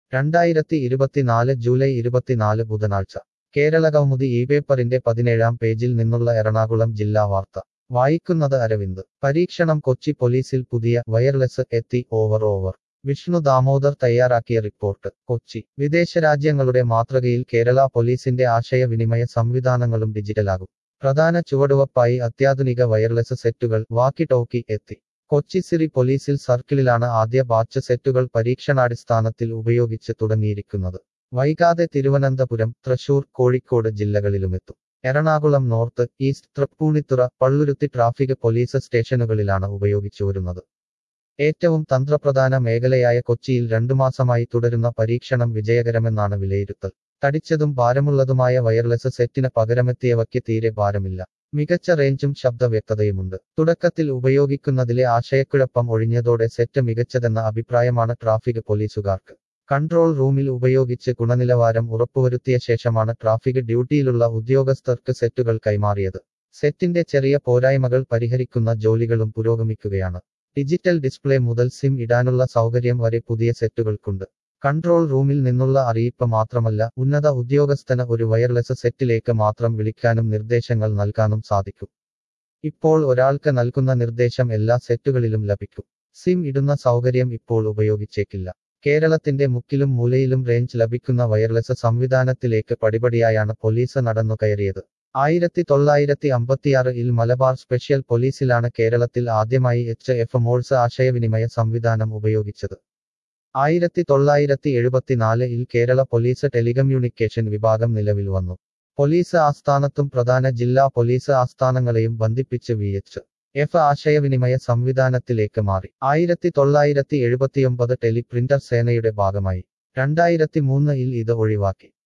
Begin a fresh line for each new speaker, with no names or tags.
രണ്ടായിരത്തി ഇരുപത്തിനാല് ജൂലൈ ഇരുപത്തിനാല് ബുധനാഴ്ച കേരള കൗമുദി ഈ പേപ്പറിന്റെ പതിനേഴാം പേജിൽ നിന്നുള്ള എറണാകുളം ജില്ലാ വാർത്ത വായിക്കുന്നത് അരവിന്ദ് പരീക്ഷണം കൊച്ചി പോലീസിൽ പുതിയ വയർലെസ് എത്തി ഓവർ ഓവർ വിഷ്ണു ദാമോദർ തയ്യാറാക്കിയ റിപ്പോർട്ട് കൊച്ചി വിദേശ രാജ്യങ്ങളുടെ മാതൃകയിൽ കേരള പോലീസിന്റെ ആശയവിനിമയ സംവിധാനങ്ങളും ഡിജിറ്റലാകും പ്രധാന ചുവടുവപ്പായി അത്യാധുനിക വയർലെസ് സെറ്റുകൾ വാക്കി ടോക്കി എത്തി കൊച്ചി സിറി പോലീസിൽ സർക്കിളിലാണ് ആദ്യ ബാച്ച് സെറ്റുകൾ പരീക്ഷണാടിസ്ഥാനത്തിൽ ഉപയോഗിച്ച് തുടങ്ങിയിരിക്കുന്നത് വൈകാതെ തിരുവനന്തപുരം തൃശൂർ കോഴിക്കോട് ജില്ലകളിലുമെത്തും Ernakulam north east Tripunithura Palluruthy traffic police സ്റ്റേഷനുകളിലാണ് ഉപയോഗിച്ചു വരുന്നത് ഏറ്റവും തന്ത്രപ്രധാന മേഖലയായ കൊച്ചിയിൽ രണ്ടു മാസമായി തുടരുന്ന പരീക്ഷണം വിജയകരമെന്നാണ് വിലയിരുത്തൽ തടിച്ചതും ഭാരമുള്ളതുമായ വയർലെസ് സെറ്റിന് പകരമെത്തിയവയ്ക്ക് തീരെ ഭാരമില്ല മികച്ച റേഞ്ചും ശബ്ദ വ്യക്തതയുമുണ്ട് തുടക്കത്തിൽ ഉപയോഗിക്കുന്നതിലെ ആശയക്കുഴപ്പം ഒഴിഞ്ഞതോടെ സെറ്റ് മികച്ചതെന്ന അഭിപ്രായമാണ് ട്രാഫിക് പോലീസുകാർക്ക് കൺട്രോൾ റൂമിൽ ഉപയോഗിച്ച് ഗുണനിലവാരം ഉറപ്പുവരുത്തിയ ശേഷമാണ് ട്രാഫിക് ഡ്യൂട്ടിയിലുള്ള ഉദ്യോഗസ്ഥർക്ക് സെറ്റുകൾ കൈമാറിയത് സെറ്റിന്റെ ചെറിയ പോരായ്മകൾ പരിഹരിക്കുന്ന ജോലികളും പുരോഗമിക്കുകയാണ് ഡിജിറ്റൽ ഡിസ്പ്ലേ മുതൽ സിം ഇടാനുള്ള സൗകര്യം വരെ പുതിയ സെറ്റുകൾക്കുണ്ട് കൺട്രോൾ റൂമിൽ നിന്നുള്ള അറിയിപ്പ് മാത്രമല്ല ഉന്നത ഉദ്യോഗസ്ഥന് ഒരു വയർലെസ് സെറ്റിലേക്ക് മാത്രം വിളിക്കാനും നിർദ്ദേശങ്ങൾ നൽകാനും സാധിക്കും ഇപ്പോൾ ഒരാൾക്ക് നൽകുന്ന നിർദ്ദേശം എല്ലാ സെറ്റുകളിലും ലഭിക്കും സിം ഇടുന്ന സൗകര്യം ഇപ്പോൾ ഉപയോഗിച്ചേക്കില്ല കേരളത്തിന്റെ മുക്കിലും മൂലയിലും റേഞ്ച് ലഭിക്കുന്ന വയർലെസ് സംവിധാനത്തിലേക്ക് പടിപടിയായാണ് പോലീസ് നടന്നു കയറിയത് ആയിരത്തി തൊള്ളായിരത്തി അമ്പത്തിയാറിൽ മലബാർ സ്പെഷ്യൽ പോലീസിലാണ് കേരളത്തിൽ ആദ്യമായി എച്ച് എഫ് മോൾസ് ആശയവിനിമയ സംവിധാനം ഉപയോഗിച്ചത് ആയിരത്തി തൊള്ളായിരത്തി എഴുപത്തിനാലിൽ കേരള പോലീസ് ടെലികമ്മ്യൂണിക്കേഷൻ വിഭാഗം നിലവിൽ വന്നു പോലീസ് ആസ്ഥാനത്തും പ്രധാന ജില്ലാ പോലീസ് ആസ്ഥാനങ്ങളെയും ബന്ധിപ്പിച്ച് വി എച്ച് എഫ് ആശയവിനിമയ സംവിധാനത്തിലേക്ക് മാറി ആയിരത്തി തൊള്ളായിരത്തി എഴുപത്തിയൊമ്പത് ടെലിപ്രിന്റർ സേനയുടെ ഭാഗമായി രണ്ടായിരത്തി മൂന്നിൽ ഇത് ഒഴിവാക്കി